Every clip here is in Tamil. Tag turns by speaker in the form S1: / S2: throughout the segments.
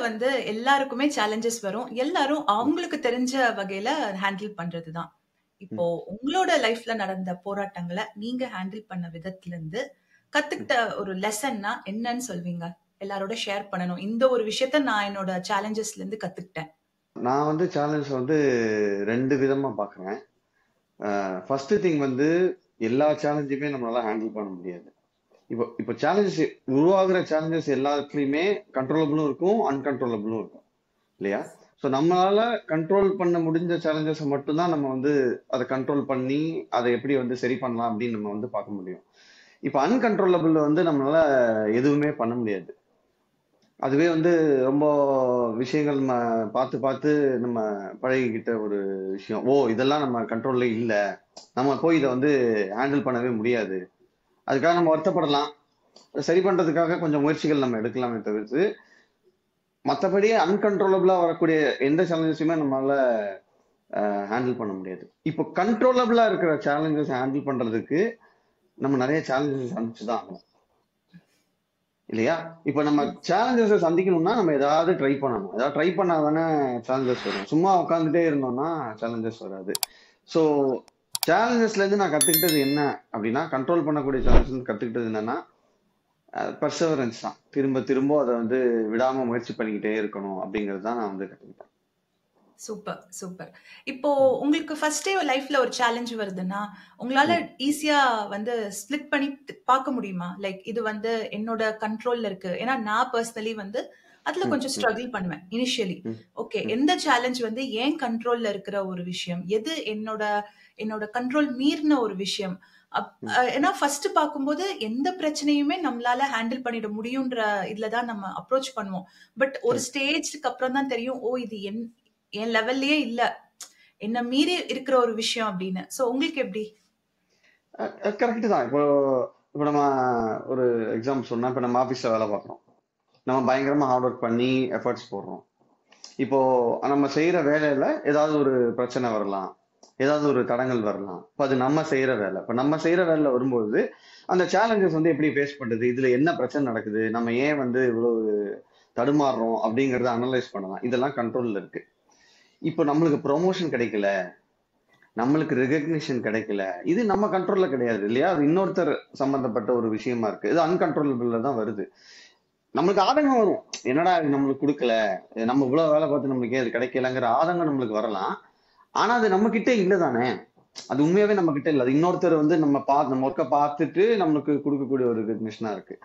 S1: வந்து எல்லாருக்குமே சேலஞ்சஸ் வரும் எல்லாரும் அவங்களுக்கு தெரிஞ்ச வகையில ஹேண்டில் பண்றதுதான் இப்போ உங்களோட லைஃப்ல நடந்த போராட்டங்களை நீங்க ஹேண்டில் பண்ண விதத்துல இருந்து கத்துக்கிட்ட ஒரு லெசன்னா என்னன்னு சொல்வீங்க எல்லாரோட ஷேர் பண்ணணும் இந்த ஒரு விஷயத்த நான் என்னோட சேலஞ்சஸ்ல இருந்து கத்துக்கிட்டேன்
S2: நான் வந்து சேலஞ்ச் வந்து ரெண்டு விதமா பாக்குறேன் ஃபர்ஸ்ட் திங் வந்து எல்லா சேலஞ்சுமே நம்மளால ஹேண்டில் பண்ண முடியாது இப்போ இப்போ சேலஞ்சஸ் உருவாகிற சேலஞ்சஸ் எல்லாத்துலயுமே கண்ட்ரோலபிளும் இருக்கும் அன்கண்ட்ரோலபிளும் இருக்கும் இல்லையா ஸோ நம்மளால கண்ட்ரோல் பண்ண முடிஞ்ச சேலஞ்சஸை மட்டும்தான் நம்ம வந்து அதை கண்ட்ரோல் பண்ணி அதை எப்படி வந்து சரி பண்ணலாம் அப்படின்னு நம்ம வந்து பார்க்க முடியும் இப்போ அன்கண்ட்ரோலபிள் வந்து நம்மளால எதுவுமே பண்ண முடியாது அதுவே வந்து ரொம்ப விஷயங்கள் நம்ம பார்த்து பார்த்து நம்ம பழகிக்கிட்ட ஒரு விஷயம் ஓ இதெல்லாம் நம்ம கண்ட்ரோல்ல இல்லை நம்ம போய் இதை வந்து ஹேண்டில் பண்ணவே முடியாது அதுக்காக நம்ம வருத்தப்படலாம் அதை சரி பண்றதுக்காக கொஞ்சம் முயற்சிகள் நம்ம எடுக்கலாமே தவிர்த்து மற்றபடி அன்கண்ட்ரோலபிளா வரக்கூடிய எந்த சேலஞ்சஸுமே நம்மளால ஹேண்டில் பண்ண முடியாது இப்போ கண்ட்ரோலபிளா இருக்கிற சேலஞ்சஸ் ஹேண்டில் பண்றதுக்கு நம்ம நிறைய சேலஞ்சஸ் சந்திச்சு தான் ஆகணும் இல்லையா இப்போ நம்ம சேலஞ்சஸை சந்திக்கணும்னா நம்ம ஏதாவது ட்ரை பண்ணணும் ஏதாவது ட்ரை பண்ணாதானே சேலஞ்சஸ் வரும் சும்மா உட்காந்துட்டே இருந்தோம்னா சேலஞ்சஸ் வராது ஸோ சேலஞ்சஸ்ல இருந்து நான் கத்துக்கிட்டது என்ன அப்படின்னா கண்ட்ரோல் பண்ணக்கூடிய சேலஞ்சஸ் கத்துக்கிட்டது என்னன்னா பர்சவரன்ஸ் தான் திரும்ப திரும்ப அதை வந்து விடாம முயற்சி பண்ணிக்கிட்டே இருக்கணும் அப்படிங்கிறது தான் நான் வந்து கத்துக்கிட்டேன்
S1: சூப்பர் சூப்பர் இப்போ உங்களுக்கு ஃபர்ஸ்ட் டே லைஃப்ல ஒரு சேலஞ்ச் வருதுன்னா உங்களால ஈஸியா வந்து ஸ்பிளிட் பண்ணி பார்க்க முடியுமா லைக் இது வந்து என்னோட கண்ட்ரோல்ல இருக்கு ஏன்னா நான் பர்சனலி வந்து அதுல கொஞ்சம் ஸ்ட்ரகிள் பண்ணுவேன் இனிஷியலி ஓகே எந்த சேலஞ்ச் வந்து ஏன் கண்ட்ரோல்ல இருக்கிற ஒரு விஷயம் எது என்னோட என்னோட கண்ட்ரோல் மீறின ஒரு விஷயம் ஏன்னா ஃபர்ஸ்ட் பார்க்கும்போது எந்த பிரச்சனையுமே நம்மளால ஹேண்டில் பண்ணிட முடியுன்ற இதுலதான் நம்ம அப்ரோச் பண்ணுவோம் பட் ஒரு ஸ்டேஜ்க்கு அப்புறம் தான் தெரியும் ஓ இது என் என் லெவல்லயே இல்ல என்ன மீறி இருக்கிற ஒரு விஷயம் அப்படின்னு சோ உங்களுக்கு எப்படி
S2: கரெக்ட் தான் இப்போ இப்போ நம்ம ஒரு எக்ஸாம்பிள் சொன்னா இப்போ நம்ம ஆஃபீஸில் வேலை பார்க்குறோம் நம்ம பயங்கரமா ஹார்ட் ஒர்க் பண்ணி எஃபர்ட்ஸ் போடுறோம் இப்போ நம்ம செய்யற வேலையில ஏதாவது ஒரு பிரச்சனை வரலாம் ஏதாவது ஒரு தடங்கள் வரலாம் இப்போ அது நம்ம செய்யற வேலை இப்போ நம்ம செய்யற வேலையில வரும்போது அந்த சேலஞ்சஸ் வந்து எப்படி ஃபேஸ் பண்றது இதுல என்ன பிரச்சனை நடக்குது நம்ம ஏன் வந்து இவ்வளவு தடுமாறுறோம் அப்படிங்கறத அனலைஸ் பண்ணலாம் இதெல்லாம் கண்ட்ரோல்ல இருக்கு இப்போ நம்மளுக்கு ப்ரொமோஷன் கிடைக்கல நம்மளுக்கு ரெகக்னிஷன் கிடைக்கல இது நம்ம கண்ட்ரோல்ல கிடையாது இல்லையா அது இன்னொருத்தர் சம்பந்தப்பட்ட ஒரு விஷயமா இருக்கு இது அன்கண்ட்ரோலபிள்ல தான் வருது நம்மளுக்கு ஆதங்கம் வரும் என்னடா இது நம்மளுக்கு கொடுக்கல நம்ம இவ்வளவு வேலை பார்த்து நம்மளுக்கு அது கிடைக்கலங்கிற ஆதங்கம் நம்மளுக்கு வரலாம் ஆனா அது நம்ம கிட்ட இல்லை தானே அது உண்மையாவே நம்ம கிட்ட இல்லை அது இன்னொருத்தர் வந்து நம்ம பா நம்ம ஒர்க்கை பார்த்துட்டு நம்மளுக்கு கொடுக்கக்கூடிய ஒரு ரெகக்னிஷனா இருக்கு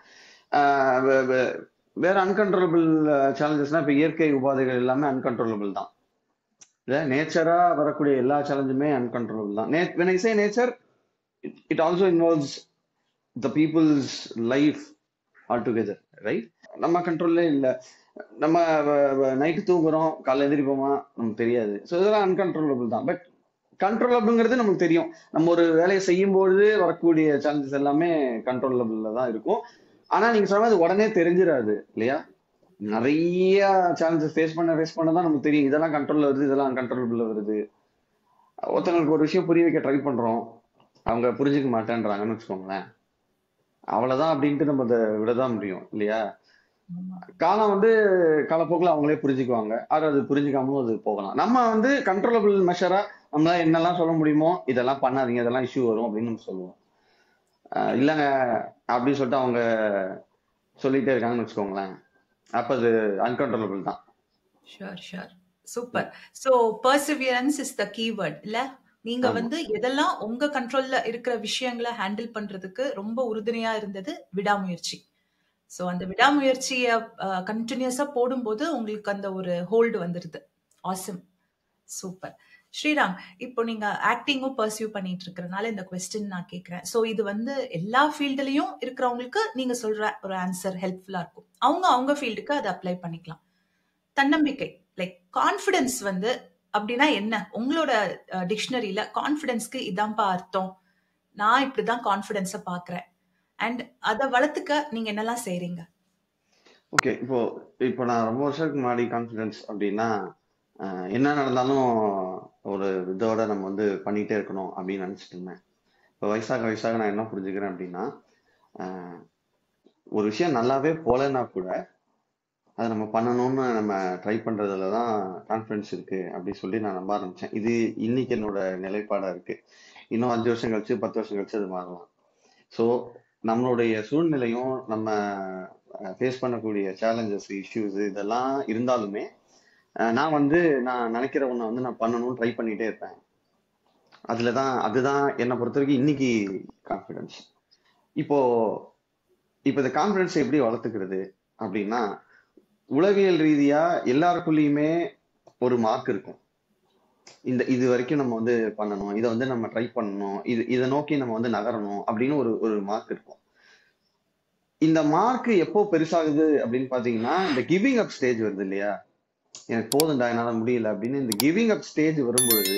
S2: வேற அன்கண்ட்ரோலபிள் சேலஞ்சஸ்னா இப்ப இயற்கை உபாதைகள் எல்லாமே அன்கண்ட்ரோலபிள் தான் இல்ல நேச்சரா வரக்கூடிய எல்லா சேலஞ்சுமே அன்கண்ட்ரோலபிள் தான் when I say nature it also involves the people's life all together right நம்ம கண்ட்ரோல்லே இல்லை நம்ம நைட்டு தூங்குறோம் காலைல எந்திரிப்போமா நமக்கு தெரியாது ஸோ இதெல்லாம் அன்கண்ட்ரோலபிள் தான் பட் கண்ட்ரோலபிள்ங்கிறது நமக்கு தெரியும் நம்ம ஒரு வேலையை செய்யும்பொழுது வரக்கூடிய சேலஞ்சஸ் எல்லாமே கண்ட்ரோலபிள்ல தான் இருக்கும் ஆனா நீங்க சொன்ன மாதிரி உடனே தெரிஞ்சிடாது இல்லையா நிறைய சேலஞ்சஸ் ஃபேஸ் பண்ண ஃபேஸ் பண்ண தான் நமக்கு தெரியும் இதெல்லாம் கண்ட்ரோல்ல வருது இதெல்லாம் அன்கண்ட்ரோலபிள்ல வருது ஒருத்தங்களுக்கு ஒரு விஷயம் புரிய வைக்க ட்ரை பண்றோம் அவங்க புரிஞ்சுக்க மாட்டேன்றாங்கன்னு வச்சுக்கோங்களேன் அவ்வளவுதான் அப்படின்ட்டு நம்ம அதை விடதான் முடியும் இல்லையா காலம் வந்து காலப்போக்கில் அவங்களே புரிஞ்சுக்குவாங்க அது அது புரிஞ்சுக்காமலும் அது போகலாம் நம்ம வந்து கண்ட்ரோலபிள் மெஷரா நம்மளால என்னெல்லாம் சொல்ல முடியுமோ இதெல்லாம் பண்ணாதீங்க இதெல்லாம் இஷ்யூ வரும் அப்படின்னு நம்ம சொல்லுவோம் இல்லைங்க அப்படின்னு சொல்லிட்டு அவங்க சொல்லிட்டே இருக்காங்கன்னு வச்சுக்கோங்களேன் அப்ப அது அன்கண்ட்ரோலபிள் தான்
S1: sure sure super so perseverance is the keyword இல்ல நீங்க வந்து எதெல்லாம் உங்க கண்ட்ரோல்ல இருக்கிற விஷயங்களை ஹேண்டில் பண்றதுக்கு ரொம்ப உறுதுணையா இருந்தது விடாமுயற்சி சோ அந்த விடாமுயற்சிய கண்டினியூஸா போடும்போது உங்களுக்கு அந்த ஒரு ஹோல்டு வந்துருது ஆசம் சூப்பர் ஸ்ரீராம் இப்போ நீங்க ஆக்டிங்கும் பர்சியூ பண்ணிட்டு இருக்கிறனால இந்த கொஸ்டின் நான் கேட்கிறேன் சோ இது வந்து எல்லா ஃபீல்டுலயும் இருக்கிறவங்களுக்கு நீங்க சொல்ற ஒரு ஆன்சர் ஹெல்ப்ஃபுல்லா இருக்கும் அவங்க அவங்க ஃபீல்டுக்கு அதை அப்ளை பண்ணிக்கலாம் தன்னம்பிக்கை லைக் கான்ஃபிடன்ஸ் வந்து அப்படின்னா என்ன உங்களோட டிக்ஷனரியில கான்ஃபிடன்ஸ்க்கு இதான்ப்பா அர்த்தம் நான் இப்படிதான் கான்ஃபிடன்ஸை பாக்குறேன் அண்ட் அதை வளர்த்துக்க நீங்க என்னெல்லாம் செய்றீங்க
S2: ஓகே இப்போ இப்போ நான் ரொம்ப வருஷத்துக்கு முன்னாடி கான்ஃபிடன்ஸ் அப்படின்னா என்ன நடந்தாலும் ஒரு இதோட நம்ம வந்து பண்ணிட்டே இருக்கணும் அப்படின்னு நினைச்சிட்டு இருந்தேன் இப்போ வயசாக வயசாக நான் என்ன புரிஞ்சுக்கிறேன் அப்படின்னா ஒரு விஷயம் நல்லாவே போலன்னா கூட அதை நம்ம பண்ணணும்னு நம்ம ட்ரை பண்றதுல தான் கான்ஃபிடன்ஸ் இருக்கு அப்படி சொல்லி நான் நம்ப ஆரம்பிச்சேன் இது இன்னைக்கு என்னோட நிலைப்பாடா இருக்கு இன்னும் அஞ்சு வருஷம் கழிச்சு பத்து வருஷம் கழிச்சு அது மாறலாம் ஸோ நம்மளுடைய சூழ்நிலையும் நம்ம ஃபேஸ் பண்ணக்கூடிய சேலஞ்சஸ் இஷ்யூஸ் இதெல்லாம் இருந்தாலுமே அஹ் நான் வந்து நான் நினைக்கிற ஒண்ணை வந்து நான் பண்ணணும்னு ட்ரை பண்ணிட்டே இருப்பேன் அதுல தான் அதுதான் என்னை பொறுத்த வரைக்கும் இன்னைக்கு கான்ஃபிடன்ஸ் இப்போ இப்போ இந்த கான்ஃபிடன்ஸ் எப்படி வளர்த்துக்கிறது அப்படின்னா உளவியல் ரீதியா எல்லாருக்குள்ளேயுமே ஒரு மார்க் இருக்கும் இந்த இது வரைக்கும் நம்ம வந்து பண்ணணும் இதை வந்து நம்ம ட்ரை பண்ணணும் இது இதை நோக்கி நம்ம வந்து நகரணும் அப்படின்னு ஒரு ஒரு மார்க் இருக்கும் இந்த மார்க் எப்போ பெருசாகுது அப்படின்னு பாத்தீங்கன்னா இந்த கிவிங் அப் ஸ்டேஜ் வருது இல்லையா எனக்கு போதும்டா என்னால முடியல அப்படின்னு இந்த கிவிங் அப் ஸ்டேஜ் வரும்பொழுது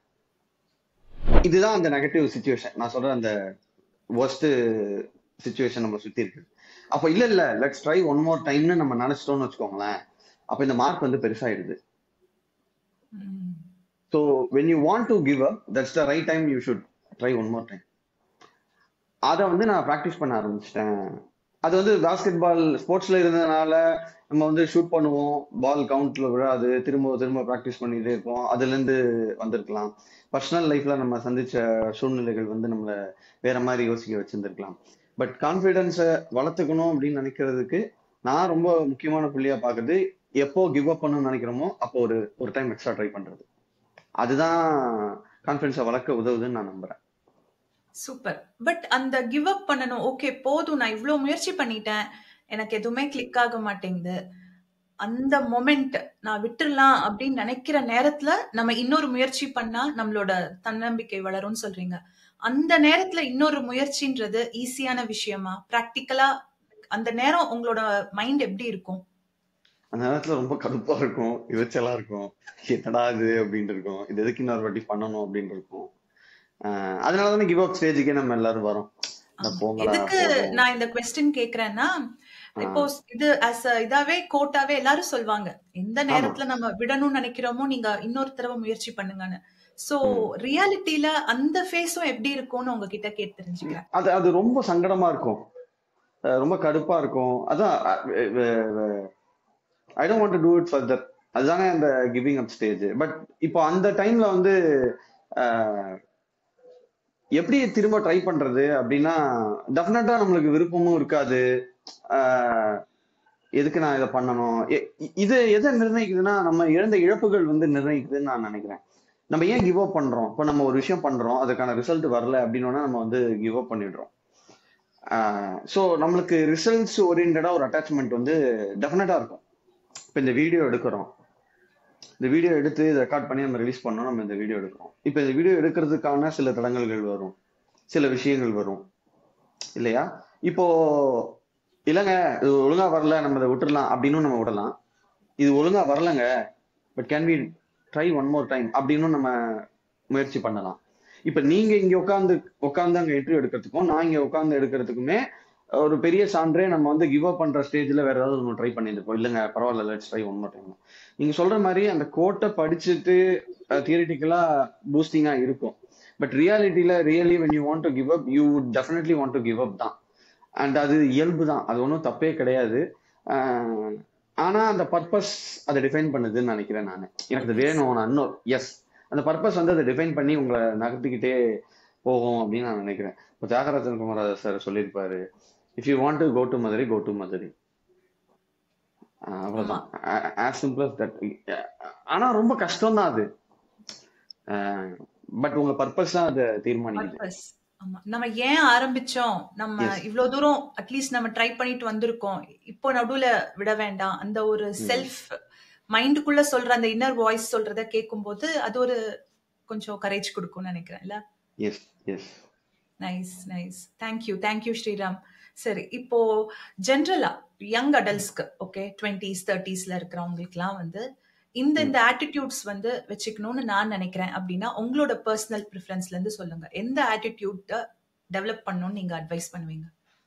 S2: இதுதான் அந்த நெகட்டிவ் சுச்சுவேஷன் நான் சொல்ற அந்த ஒர்ஸ்ட் சுச்சுவேஷன் நம்ம சுத்தி இருக்கு அப்ப இல்ல இல்ல லெட்ஸ் ட்ரை ஒன் மோர் டைம்னு நம்ம நினைச்சிட்டோம்னு வச்சுக்கோங்களேன் அப்ப இந்த மார்க் வந்து பெருசாயிடுது
S1: ம்.
S2: So when you want to give up that's the right time you should try one more time அதை வந்து நான் ப்ராக்டிஸ் பண்ண ஆரம்பிச்சிட்டேன் அது வந்து பாஸ்கெட் பால் ஸ்போர்ட்ஸ்ல இருந்ததுனால நம்ம வந்து ஷூட் பண்ணுவோம் பால் கவுண்ட்ல விழாது திரும்ப திரும்ப ப்ராக்டிஸ் பண்ணிட்டே இருப்போம் அதுல இருந்து வந்திருக்கலாம் பர்சனல் லைஃப்ல நம்ம சந்திச்ச சூழ்நிலைகள் வந்து நம்மள வேற மாதிரி யோசிக்க வச்சிருந்திருக்கலாம் பட் கான்ஃபிடென்ஸை வளர்த்துக்கணும் அப்படின்னு நினைக்கிறதுக்கு நான் ரொம்ப முக்கியமான புள்ளியா பாக்குறது எப்போ கிவ் அப் பண்ணணும்னு நினைக்கிறோமோ அப்போ ஒரு ஒரு டைம் எக்ஸ்ட்ரா ட்ரை பண்றது அதுதான் கான்ஃபிடன்ஸை வளர்க்க உதவுதுன்னு நான் நம்புறேன்
S1: சூப்பர் பட் அந்த கிவ் அப் பண்ணணும் ஓகே போதும் நான் இவ்ளோ முயற்சி பண்ணிட்டேன் எனக்கு எதுவுமே கிளிக் ஆக மாட்டேங்குது அந்த மொமெண்ட் நான் விட்டுறலாம் அப்படின்னு நினைக்கிற நேரத்துல நம்ம இன்னொரு முயற்சி பண்ணா நம்மளோட தன்னம்பிக்கை வளரும்னு சொல்றீங்க அந்த நேரத்துல இன்னொரு முயற்சின்றது ஈஸியான விஷயமா பிராக்டிக்கலா அந்த நேரம் உங்களோட மைண்ட் எப்படி இருக்கும்
S2: அந்த நேரத்துல ரொம்ப கடுப்பா இருக்கும் இரைச்சலா இருக்கும் என்னடா இது அப்படின்னு இருக்கும் இது எதுக்கு இன்னொரு வாட்டி பண்ணணும் அப்படின்னு இருக்கும் ஆஹ் அதனாலதானே கிவ் அப் ஸ்டேஜுக்கே நம்ம எல்லாரும் வரோம் அட
S1: ஆமா.
S2: போங்கடா
S1: எதுக்கு
S2: போதும்
S1: நான் இந்த கொஸ்டின் கேக்குறேன்னா இப்போ
S2: ஆஹ்
S1: இது அஸ் இதாவே கோட்டாவே எல்லாரும் சொல்வாங்க எந்த
S2: ஆமா
S1: நேரத்துல நம்ம விடணும்னு நினைக்கிறோமோ நீங்க இன்னொரு தடவை முயற்சி பண்ணுங்கன்னு சோ
S2: ம்
S1: ரியாலிட்டியில அந்த ஃபேஸும் எப்படி இருக்கும்னு உங்ககிட்ட கேட்டு தெரிஞ்சுக்கிறேன்
S2: அது அது ரொம்ப சங்கடமா இருக்கும் அஹ் ரொம்ப கடுப்பா இருக்கும் அதான் I don't want to do it further அதுதானே அந்த கிவிங் அப் ஸ்டேஜ் பட் இப்போ அந்த டைம்ல வந்து அஹ், எப்படி திரும்ப ட்ரை பண்றது அப்படின்னா டெஃபினட்டா நம்மளுக்கு விருப்பமும் இருக்காது அஹ், எதுக்கு நான் இதை பண்ணணும் எ- இ- இது எதை நிர்ணயிக்குதுன்னா நம்ம இழந்த இழப்புகள் வந்து நிர்ணயிக்குதுன்னு நான் நினைக்கிறேன் நம்ம ஏன் கிவ் அப் பண்றோம் இப்போ நம்ம ஒரு விஷயம் பண்றோம் அதுக்கான ரிசல்ட் வரல அப்படின்னா நம்ம வந்து கிவ் அப் பண்ணிடுறோம் ஸோ நம்மளுக்கு ரிசல்ட்ஸ் ஓரியன்டா ஒரு அட்டாச்மெண்ட் வந்து டெஃபினட்டா இருக்கும் இப்போ இந்த வீடியோ எடுக்கிறோம் இந்த வீடியோ எடுத்து இதை ரெக்கார்ட் பண்ணி நம்ம ரிலீஸ் பண்ணோம் நம்ம இந்த வீடியோ எடுக்கிறோம் இப்போ இந்த வீடியோ எடுக்கிறதுக்கான சில தடங்கல்கள் வரும் சில விஷயங்கள் வரும் இல்லையா இப்போ இல்லைங்க இது ஒழுங்கா வரல நம்ம இதை விட்டுறலாம் அப்படின்னு நம்ம விடலாம் இது ஒழுங்கா வரலங்க but can we try one more time அப்படின்னு நம்ம முயற்சி பண்ணலாம் இப்ப நீங்க இங்க உட்காந்து உட்காந்து அங்க இன்டர்வியூ எடுக்கிறதுக்கும் நான் இங்க உட்காந்து எடுக்கிறதுக்குமே ஒரு பெரிய சான்றே நம்ம வந்து கிவ் அப் பண்ற ஸ்டேஜ்ல வேற ஏதாவது ஒன்று ட்ரை பண்ணியிருப்போம் இல்லைங்க பரவாயில்ல let's try one more time நீங்க சொல்ற மாதிரி அந்த கோட்டை படிச்சுட்டு தியரிட்டிக்கலா பூஸ்டிங்கா இருக்கும் பட் ரியாலிட்டியில really when you want to give up you definitely want to give up தான் அண்ட் அது இயல்பு தான் அது ஒன்றும் தப்பே கிடையாது ஆஹ் ஆனா அந்த பர்பஸ் அதை டிஃபைன் பண்ணுதுன்னு நினைக்கிறேன் நான் எனக்கு அது வேணும் நான் இன்னும் எஸ் அந்த பர்பஸ் வந்து அதை டிஃபைன் பண்ணி உங்களை நகர்த்திக்கிட்டே போகும் அப்படின்னு நான் நினைக்கிறேன் இப்போ தியாகராஜன் குமார் சார் சொல்லியிருப்பாரு if you want to go to Madurai go to Madurai ah
S1: ஆமா
S2: அவ்வளவுதான் ஆஸ் சிம்பிள் as தட் ஆனா ரொம்ப கஷ்டம் தான் அது பட் உங்க பர்பஸ் தான் அதை தீர்மானிக்குது
S1: பர்பஸ் ஆமா நம்ம ஏன் ஆரம்பிச்சோம் நம்ம
S2: எஸ்
S1: இவ்ளோ தூரம் அட்லீஸ்ட் நம்ம ட்ரை பண்ணிட்டு வந்திருக்கோம் இப்போ நடுவுல விட வேண்டாம் அந்த ஒரு
S2: ம்
S1: செல்ஃப் மைண்டுக்குள்ள சொல்ற அந்த இன்னர் வாய்ஸ் சொல்றத கேட்கும்போது அது ஒரு கொஞ்சம் கரேஜ் கொடுக்கும்னு நினைக்கிறேன் இல்ல
S2: yes yes
S1: nice nice thank you thank you Sriram சரி இப்போ ஜென்ரலா யங் அடல்ட்ஸ்க்கு ஓகே டுவெண்ட்டீஸ் தேர்ட்டிஸ்ல இருக்கிறவங்களுக்குலாம் வந்து இந்த
S2: ம்
S1: இந்த ஆட்டிடியூட்ஸ் வந்து வச்சுக்கணும்னு நான் நினைக்கிறேன் அப்படின்னா உங்களோட பர்சனல் ப்ரிஃபரன்ஸ்ல இருந்து சொல்லுங்க எந்த ஆட்டிடியூட்டை டெவலப் பண்ணணும்னு நீங்க அட்வைஸ் பண்ணுவீங்க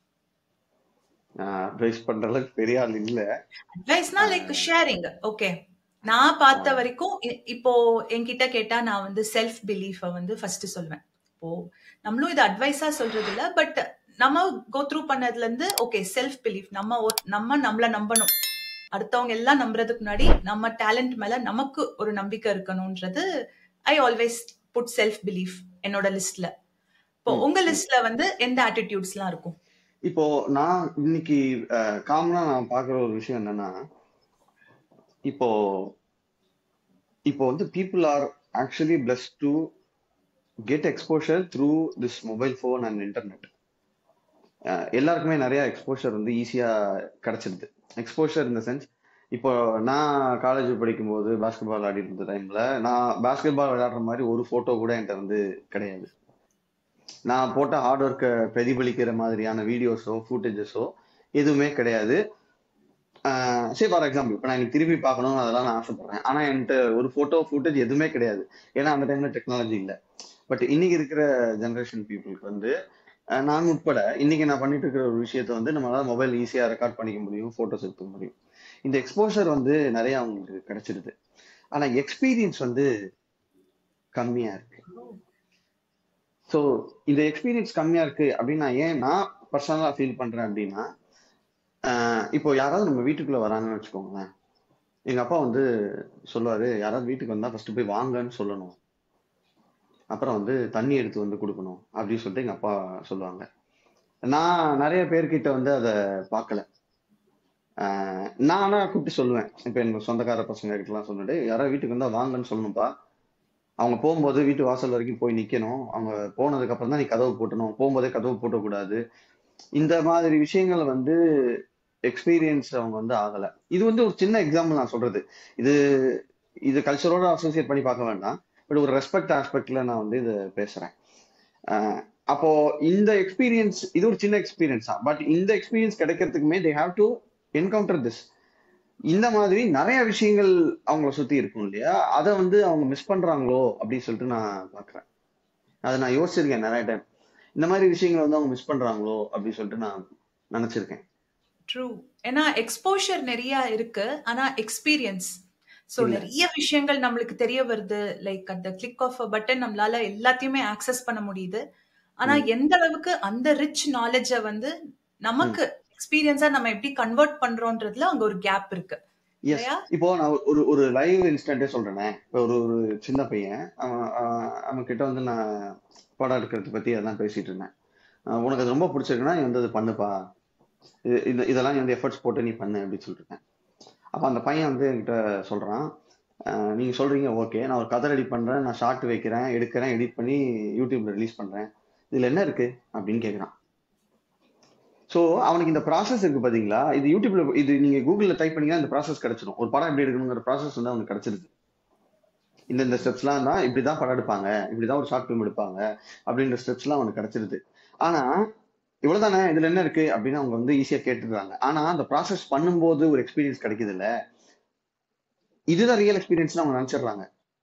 S2: அட்வைஸ் பண்ற அளவுக்கு பெரிய ஆள் இல்ல
S1: அட்வைஸ்னா லைக்
S2: ஆஹ்
S1: ஷேரிங் ஓகே நான் பார்த்த
S2: ஆஹ்
S1: வரைக்கும் இ- இப்போ என்கிட்ட கேட்டா நான் வந்து செல்ஃப் பிலீஃபை வந்து ஃபர்ஸ்ட் சொல்வேன் இப்போ நம்மளும் இது அட்வைஸா சொல்றது இல்ல பட் நம்ம கோ த்ரூ பண்ணதுல இருந்து ஓகே செல்ஃப் பிலீஃப் நம்ம ஒரு- நம்ம நம்மள நம்பணும் அடுத்தவங்க எல்லாம் நம்புறதுக்கு முன்னாடி நம்ம டேலண்ட் மேல நமக்கு ஒரு நம்பிக்கை இருக்கணும்ன்றது I always put self belief என்னோட லிஸ்ட்ல இப்போ
S2: ம்,
S1: உங்க
S2: ம்.
S1: லிஸ்ட்ல வந்து எந்த ஆட்டிடியூட்ஸ்லாம் இருக்கும்
S2: இப்போ நான் இன்னைக்கு காமனா நான் பாக்குற ஒரு விஷயம் என்னன்னா இப்போ இப்போ வந்து people are actually blessed to get exposure through this mobile phone and internet எல்லாருக்குமே நிறைய எக்ஸ்போஷர் வந்து ஈஸியா கிடைச்சிருது எக்ஸ்போஷர் இந்த சென்ஸ் இப்போ நான் காலேஜ் படிக்கும்போது பாஸ்கெட் பால் ஆடிட்டு இருந்த டைம்ல நான் பாஸ்கெட் பால் விளையாடுற மாதிரி ஒரு போட்டோ கூட என்கிட்ட வந்து கிடையாது நான் போட்ட ஹார்ட் ஒர்க்கை பிரதிபலிக்கிற மாதிரியான வீடியோஸோ ஃபூட்டேஜஸோ எதுவுமே கிடையாது ஆஹ் சரி ஃபார் எக்ஸாம்பிள் இப்போ நான் எனக்கு திருப்பி பார்க்கணும் அதெல்லாம் நான் ஆசைப்படுறேன் ஆனா என்கிட்ட ஒரு போட்டோ ஃபுட்டேஜ் எதுவுமே கிடையாது ஏன்னா அந்த டைம்ல டெக்னாலஜி இல்லை பட் இன்னைக்கு இருக்கிற ஜெனரேஷன் பீப்புளுக்கு வந்து ஆஹ் நான் உட்பட இன்னைக்கு நான் பண்ணிட்டு இருக்கிற ஒரு விஷயத்த வந்து நம்மளால மொபைல் ஈஸியா ரெக்கார்ட் பண்ணிக்க முடியும் போட்டோஸ் எடுத்துக்க முடியும் இந்த எக்ஸ்போஷர் வந்து நிறைய அவங்களுக்கு கிடைச்சிருது ஆனா எக்ஸ்பீரியன்ஸ் வந்து கம்மியா இருக்கு ஸோ இந்த எக்ஸ்பீரியன்ஸ் கம்மியா இருக்கு அப்படின்னு நான் ஏன் நான் பர்சனலா ஃபீல் பண்றேன் அப்படின்னா ஆஹ் இப்போ யாராவது நம்ம வீட்டுக்குள்ள வராங்கன்னு வச்சுக்கோங்களேன் எங்க அப்பா வந்து சொல்லுவாரு யாராவது வீட்டுக்கு வந்தா ஃபர்ஸ்ட் போய் வாங்கன்னு சொல்லணும் அப்புறம் வந்து தண்ணி எடுத்து வந்து கொடுக்கணும் அப்படின்னு சொல்லிட்டு எங்க அப்பா சொல்லுவாங்க நான் நிறைய பேர்கிட்ட வந்து அதை பார்க்கல ஆஹ் நான் ஆனா கூப்பிட்டு சொல்லுவேன் இப்ப எங்க சொந்தக்கார பசங்க கிட்டலாம் சொல்லிட்டு யாராவது வீட்டுக்கு வந்தா வாங்கன்னு சொல்லணும்ப்பா அவங்க போகும்போது வீட்டு வாசல் வரைக்கும் போய் நிக்கணும் அவங்க போனதுக்கு அப்புறம் தான் நீ கதவு போட்டணும் போகும்போதே கதவு போட்டக்கூடாது இந்த மாதிரி விஷயங்கள் வந்து எக்ஸ்பீரியன்ஸ் அவங்க வந்து ஆகல இது வந்து ஒரு சின்ன எக்ஸாம்பிள் நான் சொல்றது இது இது கல்ச்சரோட அசோசியேட் பண்ணி பார்க்க வேண்டாம் பட் ஒரு ரெஸ்பெக்ட் ஆஸ்பெக்ட்ல நான் வந்து இதை பேசுறேன் ஆஹ் அப்போ இந்த எக்ஸ்பீரியன்ஸ் இது ஒரு சின்ன எக்ஸ்பீரியன்ஸ் தான் பட் இந்த எக்ஸ்பீரியன்ஸ் கிடைக்கிறதுக்குமே they have to encounter this இந்த மாதிரி நிறைய விஷயங்கள் அவங்கள சுத்தி இருக்கும் இல்லையா அதை வந்து அவங்க மிஸ் பண்றாங்களோ அப்படின்னு சொல்லிட்டு நான் பாக்குறேன் அதை நான் யோசிச்சிருக்கேன் நிறைய டைம் இந்த மாதிரி விஷயங்களை வந்து அவங்க மிஸ் பண்றாங்களோ அப்படின்னு சொல்லிட்டு நான் நினைச்சிருக்கேன்
S1: ட்ரூ ஏன்னா எக்ஸ்போஷர் நிறைய இருக்கு ஆனா எக்ஸ்பீரியன்ஸ் ஸோ
S2: இல்ல
S1: நிறைய விஷயங்கள் நம்மளுக்கு தெரிய வருது லைக் அந்த கிளிக் ஆஃப் பட்டன் நம்மளால எல்லாத்தையுமே ஆக்சஸ் பண்ண முடியுது ஆனா
S2: ம்
S1: எந்த அளவுக்கு அந்த ரிச் நாலேஜை வந்து
S2: ம்
S1: நமக்கு எக்ஸ்பீரியன்ஸா நம்ம எப்படி கன்வெர்ட் பண்றோன்றதுல அங்க ஒரு கேப் இருக்கு
S2: எஸ்
S1: இல்லையா
S2: இப்போ நான் ஒரு ஒரு லைவ் இன்ஸ்டன்டே சொல்றேனே இப்போ ஒரு ஒரு சின்ன பையன் அவன் அவன் அவன் கிட்ட வந்து நான் படம் எடுக்கிறத பத்தி அதெல்லாம் பேசிட்டு இருந்தேன் அஹ் உனக்கு அது ரொம்ப பிடிச்சிருக்குன்னா நீ வந்து அது பண்ணுப்பா இது இது- இதெல்லாம் நீ வந்து எஃபர்ட்ஸ் போட்டு நீ பண்ணு அப்படின்னு சொல்லிருக்கேன் அப்ப அந்த பையன் வந்து என்கிட்ட சொல்றான் அஹ் நீங்க சொல்றீங்க ஓகே நான் ஒரு கதை ரெடி பண்றேன் நான் ஷார்ட் வைக்கிறேன் எடுக்கிறேன் எடிட் பண்ணி யூடியூப்ல ரிலீஸ் பண்றேன் இதுல என்ன இருக்கு அப்படின்னு கேக்குறான் சோ அவனுக்கு இந்த ப்ராசஸ் இருக்கு பாத்தீங்களா இது யூடியூப்ல இது நீங்க கூகுள்ல டைப் பண்ணீங்கன்னா இந்த ப்ராசஸ் கிடைச்சிடும் ஒரு படம் எப்படி எடுக்கணுங்கிற ப்ராசஸ் வந்து அவனுக்கு கிடைச்சிருது இந்த இந்த ஸ்டெப்ஸ்லாம் தான் இப்படிதான் படம் எடுப்பாங்க இப்படிதான் ஒரு ஷார்ட் ஃபிலிம் எடுப்பாங்க அப்படின்ற ஸ்டெப்ஸ்லாம் அவனுக்கு கிடைச்சிருது ஆனா இவ்வளவுதானே இதுல என்ன இருக்கு அப்படின்னு அவங்க வந்து ஈஸியா கேட்டுடுறாங்க ஆனா அந்த ப்ராசஸ் பண்ணும்போது ஒரு எக்ஸ்பீரியன்ஸ் கிடைக்குது இல்ல இதுதான் ரியல் எக்ஸ்பீரியன்ஸ் அவங்க நினைச்சிடுறாங்க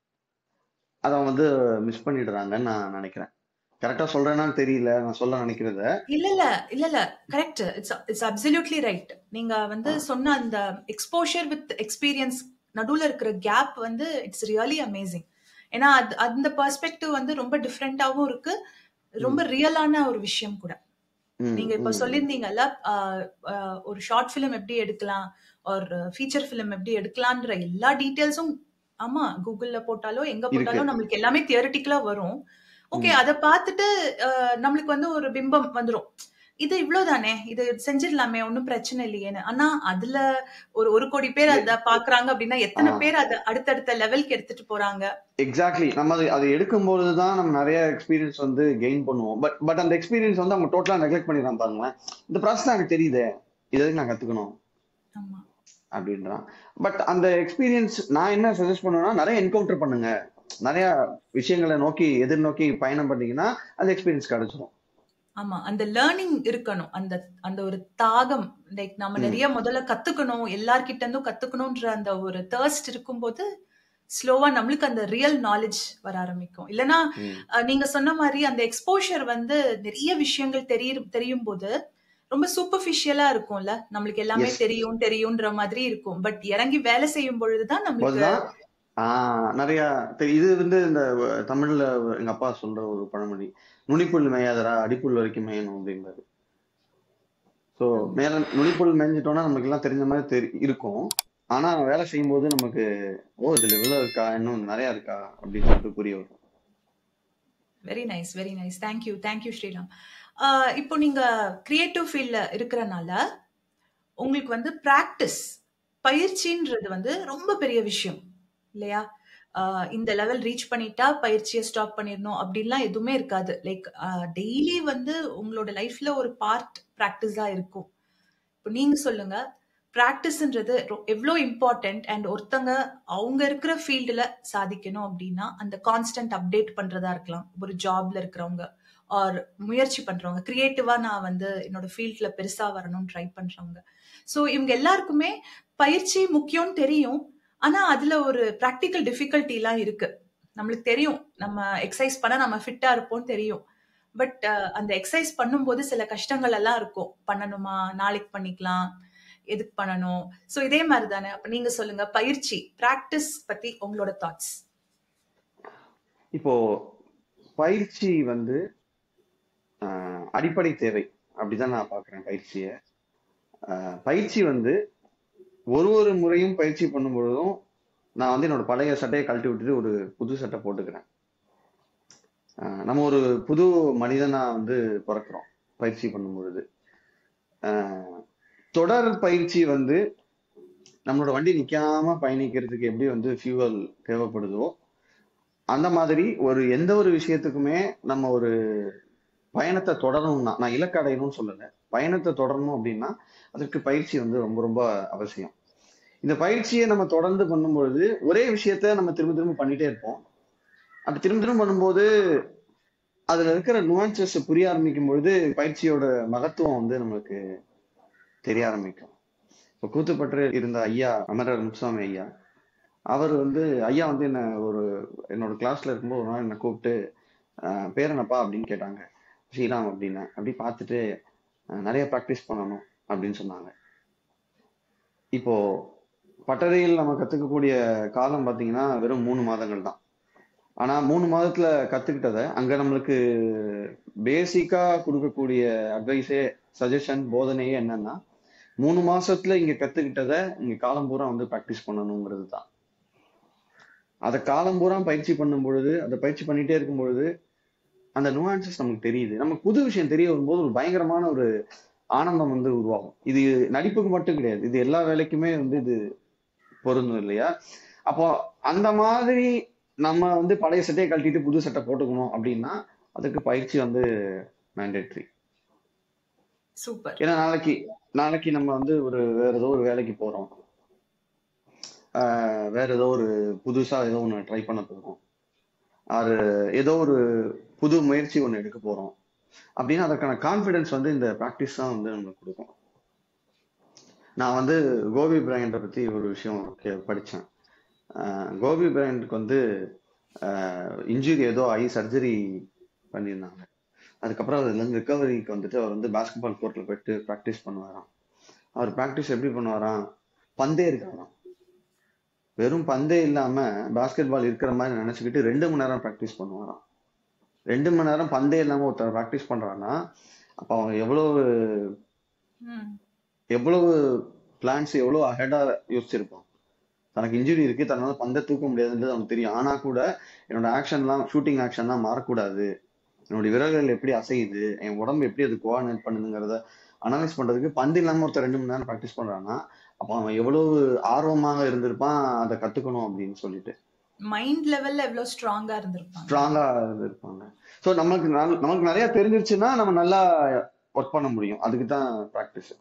S2: அதை அவங்க வந்து மிஸ் பண்ணிடுறாங்கன்னு நான் நினைக்கிறேன் கரெக்டா சொல்றேனான்னு தெரியல நான் சொல்ல நினைக்கிறத
S1: இல்ல இல்ல இல்ல இல்ல correct it's it's absolutely right நீங்க வந்து
S2: ஆஹ்
S1: சொன்ன அந்த எக்ஸ்போஷர் வித் எக்ஸ்பீரியன்ஸ் நடுவுல இருக்கிற கேப் வந்து இட்ஸ் ரியலி அமேசிங் ஏன்னா அது அந்த பெர்ஸ்பெக்டிவ் வந்து ரொம்ப டிஃப்ரெண்டாவும் இருக்கு ரொம்ப
S2: ம்
S1: ரியலான ஒரு விஷயம் கூட
S2: ம்
S1: நீங்க இப்ப
S2: ம் ம்
S1: சொல்லியிருந்தீங்கல்ல ஆஹ் ஆஹ் ஒரு ஷார்ட் ஃபிலிம் எப்படி எடுக்கலாம் ஒரு ஃபீச்சர் ஃபிலிம் எப்படி எடுக்கலான்ற எல்லா டீட்டெயில்ஸும் ஆமா கூகுள்ல போட்டாலோ எங்க
S2: இருக்கு
S1: போட்டாலும் நம்மளுக்கு எல்லாமே தியரிட்டிக்கலா வரும் ஓகே
S2: ம்
S1: அதை பார்த்துட்டு ஆஹ் நம்மளுக்கு வந்து ஒரு பிம்பம் வந்துரும் இது இவ்வளவுதானே இது செஞ்சிடலாமே ஒன்றும் பிரச்சனை இல்லையேன்னு ஆனா அதுல ஒரு ஒரு கோடி பேர்
S2: எ-
S1: அதை பாக்குறாங்க அப்படின்னா எத்தனை
S2: ஆ
S1: பேர் அதை அடுத்தடுத்த லெவலுக்கு எடுத்துட்டு போறாங்க
S2: எக்ஸாக்ட்லி நம்ம அது அதை எடுக்கும்போது தான் நம்ம நிறைய எக்ஸ்பீரியன்ஸ் வந்து கெயின் பண்ணுவோம் பட் பட் அந்த எக்ஸ்பீரியன்ஸ் வந்து அவங்க டோட்டலா நெக்லெக்ட் பண்ணிடுறான் பாருங்களேன் இந்த ப்ராசஸ் எனக்கு தெரியுதே இது எதுக்கு நான் கத்துக்கணும்
S1: ஆமா
S2: அப்படின்றான் பட் அந்த எக்ஸ்பீரியன்ஸ் நான் என்ன சஜஸ்ட் பண்ணுவேன்னா நிறைய என்கவுண்டர் பண்ணுங்க நிறைய விஷயங்களை நோக்கி எதிர்நோக்கி பயணம் பண்ணீங்கன்னா அந்த எக்ஸ்பீரியன்ஸ் கிடைச்சிரும்
S1: ஆமா அந்த லேர்னிங் இருக்கணும் அந்த அந்த ஒரு தாகம் லைக் நம்ம
S2: ம்
S1: நிறைய முதல்ல கத்துக்கணும் எல்லார்கிட்ட இருந்தும் கத்துக்கணும்ன்ற அந்த ஒரு தேர்ஸ்ட் இருக்கும்போது ஸ்லோவா நம்மளுக்கு அந்த ரியல் நாலேஜ் வர ஆரம்பிக்கும் இல்லைன்னா
S2: ம்
S1: அஹ், நீங்க சொன்ன மாதிரி அந்த எக்ஸ்போஷர் வந்து நிறைய விஷயங்கள் தெரியும் தெரியும் போது ரொம்ப சூப்பர்ஃபிஷியலா இருக்கும்ல நம்மளுக்கு எல்லாமே
S2: எஸ்
S1: தெரியும் தெரியும்ன்ற மாதிரி இருக்கும் பட் இறங்கி வேலை செய்யும் பொழுதுதான் நம்மளுக்கு
S2: அதுதான் ஆஹ் நிறைய தெரி- இது வந்து இந்த தமிழ்ல எங்க அப்பா சொல்ற ஒரு பழமொழி நுனிப்புல் மேயாதரா அடிப்புல் வரைக்கும் மேயணும் அப்படிம்பாரு ஸோ மேல நுனிப்புல் மேய்ஞ்சிட்டோம்னா நமக்கு எல்லாம் தெரிஞ்ச மாதிரி தெரி இருக்கும் ஆனா வேலை செய்யும் போது நமக்கு ஓ இதுல இவ்வளவு இருக்கா இன்னும் நிறைய இருக்கா அப்படின்னு சொல்லிட்டு புரிய வரும்
S1: very nice very nice thank you thank you Sriram ஆஹ் இப்போ நீங்க கிரியேட்டிவ் ஃபீல்ட்ல இருக்கிறனால உங்களுக்கு வந்து பிராக்டிஸ் பயிற்சின்றது வந்து ரொம்ப பெரிய விஷயம் இல்லையா ஆஹ் இந்த லெவல் ரீச் பண்ணிட்டா பயிற்சியை ஸ்டாப் பண்ணிடணும் அப்படின்லாம் எதுவுமே இருக்காது லைக் டெய்லி வந்து உங்களோட லைஃப்ல ஒரு பார்ட் ப்ராக்டிஸா இருக்கும் இப்போ நீங்க சொல்லுங்க ப்ராக்டிஸ்ன்றது எவ்வளோ இம்பார்ட்டன்ட் அண்ட் ஒருத்தங்க அவங்க இருக்கிற ஃபீல்டில் சாதிக்கணும் அப்படின்னா அந்த கான்ஸ்டன்ட் அப்டேட் பண்றதா இருக்கலாம் ஒரு ஜாப்ல இருக்கிறவங்க ஆர் முயற்சி பண்றவங்க கிரியேட்டிவா நான் வந்து என்னோட ஃபீல்ட்ல பெருசா வரணும்னு ட்ரை பண்றவங்க ஸோ இவங்க எல்லாருக்குமே பயிற்சி முக்கியம்னு தெரியும் ஆனா அதுல ஒரு ப்ராக்டிக்கல் டிஃபிகல்ட்டி எல்லாம் இருக்கு நம்மளுக்கு தெரியும் நம்ம எக்ஸசைஸ் பண்ணா நம்ம ஃபிட்டா இருப்போம்னு தெரியும் பட் அந்த எக்ஸசைஸ் பண்ணும்போது சில கஷ்டங்கள் எல்லாம் இருக்கும் பண்ணணுமா நாளைக்கு பண்ணிக்கலாம் எதுக்கு பண்ணணும் ஸோ இதே மாதிரி தானே அப்ப நீங்க சொல்லுங்க பயிற்சி பிராக்டிஸ் பத்தி உங்களோட தாட்ஸ்
S2: இப்போ பயிற்சி வந்து ஆஹ், அடிப்படை தேவை அப்படிதான் நான் பாக்குறேன் பயிற்சியை ஆஹ், பயிற்சி வந்து ஒரு ஒரு முறையும் பயிற்சி பண்ணும் பொழுதும் நான் வந்து என்னோட பழைய சட்டையை கழட்டி விட்டுட்டு ஒரு புது சட்டை போட்டுக்கிறேன் ஆஹ், நம்ம ஒரு புது மனிதனா வந்து பிறக்கிறோம் பயிற்சி பண்ணும் பொழுது ஆஹ், தொடர் பயிற்சி வந்து நம்மளோட வண்டி நிக்காம பயணிக்கிறதுக்கு எப்படி வந்து ஃபியூவல் தேவைப்படுதோ அந்த மாதிரி ஒரு எந்த ஒரு விஷயத்துக்குமே நம்ம ஒரு பயணத்தை தொடரணும்னா நான் இலக்கு அடையணும்னு சொல்லல பயணத்தை தொடரணும் அப்படின்னா அதற்கு பயிற்சி வந்து ரொம்ப ரொம்ப அவசியம் இந்த பயிற்சியை நம்ம தொடர்ந்து பண்ணும்பொழுது ஒரே விஷயத்த நம்ம திரும்ப திரும்ப பண்ணிட்டே இருப்போம் அப்படி திரும்ப திரும்ப பண்ணும்போது அதுல இருக்கிற நுவான்சஸ் புரிய ஆரம்பிக்கும் பொழுது பயிற்சியோட மகத்துவம் வந்து நம்மளுக்கு தெரிய ஆரம்பிக்கும் இப்போ கூத்துப்பற்று இருந்த ஐயா அமரர் முத்துசாமி ஐயா அவர் வந்து ஐயா வந்து என்ன ஒரு என்னோட கிளாஸ்ல இருக்கும்போது ஒரு நாள் என்னை கூப்பிட்டு "ஆஹ், பேர் என்னப்பா அப்படின்னு கேட்டாங்க ஸ்ரீராம் அப்படின்னு அப்படி பார்த்துட்டு "ஆஹ், நிறைய ப்ராக்டிஸ் பண்ணணும் அப்படின்னு சொன்னாங்க இப்போ பட்டறையில் நம்ம கத்துக்கக்கூடிய காலம் பார்த்தீங்கன்னா வெறும் மூணு மாதங்கள் தான் ஆனா மூணு மாதத்துல கத்துக்கிட்டதை அங்க நம்மளுக்கு பேசிக்கா கொடுக்கக்கூடிய அட்வைஸே சஜஷன் போதனையே என்னன்னா மூணு மாசத்துல இங்க கத்துக்கிட்டதை இங்க காலம் பூரா வந்து ப்ராக்டிஸ் பண்ணணுங்கிறது தான் அதை காலம் பூரா பயிற்சி பண்ணும் பொழுது அதை பயிற்சி பண்ணிட்டே இருக்கும் பொழுது அந்த நுவான்சஸ் நமக்கு தெரியுது நமக்கு புது விஷயம் தெரிய வரும்போது ஒரு பயங்கரமான ஒரு ஆனந்தம் வந்து உருவாகும் இது நடிப்புக்கு மட்டும் கிடையாது இது எல்லா வேலைக்குமே வந்து இது பொருந்தும் இல்லையா அப்போ அந்த மாதிரி நம்ம வந்து பழைய சட்டையை கழட்டிட்டு புது சட்டை போட்டுக்கணும் அப்படின்னா அதுக்கு பயிற்சி வந்து மேண்டேட்ரி
S1: சூப்பர்
S2: ஏன்னா நாளைக்கு நாளைக்கு நம்ம வந்து ஒரு வேற ஏதோ ஒரு வேலைக்கு போறோம் ஆஹ் வேற ஏதோ ஒரு புதுசா ஏதோ ஒன்று ட்ரை பண்ண போறோம் அது ஏதோ ஒரு புது முயற்சி ஒன்று எடுக்க போறோம் அப்படின்னா அதற்கான கான்ஃபிடன்ஸ் வந்து இந்த ப்ராக்டிஸ் தான் வந்து நம்மளுக்கு கொடுக்கும் நான் வந்து கோபி பிராயண்ட்டை பத்தி ஒரு விஷயம் கே- படிச்சேன் ஆஹ் கோபி பிராயண்ட்டுக்கு வந்து இன்ஜுரி ஏதோ ஆகி சர்ஜரி பண்ணியிருந்தாங்க அதுக்கப்புறம் அதுலேருந்து ரிகவரிக்கு வந்துட்டு அவர் வந்து பாஸ்கெட் பால் கோர்ட்டில் போயிட்டு ப்ராக்டிஸ் பண்ணுவாராம் அவர் ப்ராக்டிஸ் எப்படி பண்ணுவாராம் பந்தே இருக்காராம் வெறும் பந்தே இல்லாம பாஸ்கெட் பால் இருக்கிற மாதிரி நினைச்சுக்கிட்டு ரெண்டு மணி நேரம் ப்ராக்டிஸ் பண்ணுவாராம் ரெண்டு மணி நேரம் பந்தே இல்லாம ஒருத்தர் ப்ராக்டிஸ் பண்றான்னா அப்ப அவன் எவ்வளவு
S1: ம்
S2: எவ்வளவு பிளான்ஸ் எவ்வளவு அஹெடா யோசிச்சிருப்பான் தனக்கு இன்ஜுரி இருக்கு தன்னால பந்தை தூக்க முடியாதுன்றது அவனுக்கு தெரியும் ஆனா கூட என்னோட ஆக்ஷன்லாம் ஷூட்டிங் ஆக்ஷன்லாம் மாறக்கூடாது என்னுடைய விரல்கள் எப்படி அசையுது என் உடம்பு எப்படி அது கோஆர்டினேட் பண்ணுதுங்கிறத அனலைஸ் பண்றதுக்கு பந்து இல்லாம ஒருத்தர் ரெண்டு மணி நேரம் ப்ராக்டிஸ் பண்றான்னா அப்ப அவன் எவ்வளவு ஆர்வமாக இருந்திருப்பான் அதை கத்துக்கணும் அப்படின்னு சொல்லிட்டு
S1: மைண்ட் லெவல்ல எவ்வளவு ஸ்ட்ராங்கா இருந்திருப்பாங்க
S2: ஸ்ட்ராங்கா இருப்பாங்க ஸோ நமக்கு நல்- நமக்கு நிறைய தெரிஞ்சிருச்சுன்னா நம்ம நல்லா ஒர்க் பண்ண முடியும் அதுக்கு தான் ப்ராக்டிஸ்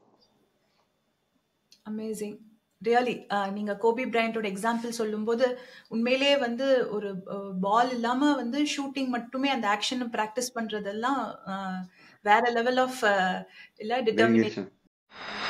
S1: அமேசிங் ரியலி நீங்க கோபி பிரையண்டோட எக்ஸாம்பிள் சொல்லும்போது உண்மையிலேயே வந்து ஒரு பால் இல்லாம வந்து ஷூட்டிங் மட்டுமே அந்த ஆக்ஷன் பிராக்டிஸ் பண்றதெல்லாம் அஹ், வேற லெவல் ஆஃப் இல்ல டிட்டர்மினேஷன்
S2: டெடிகேஷன்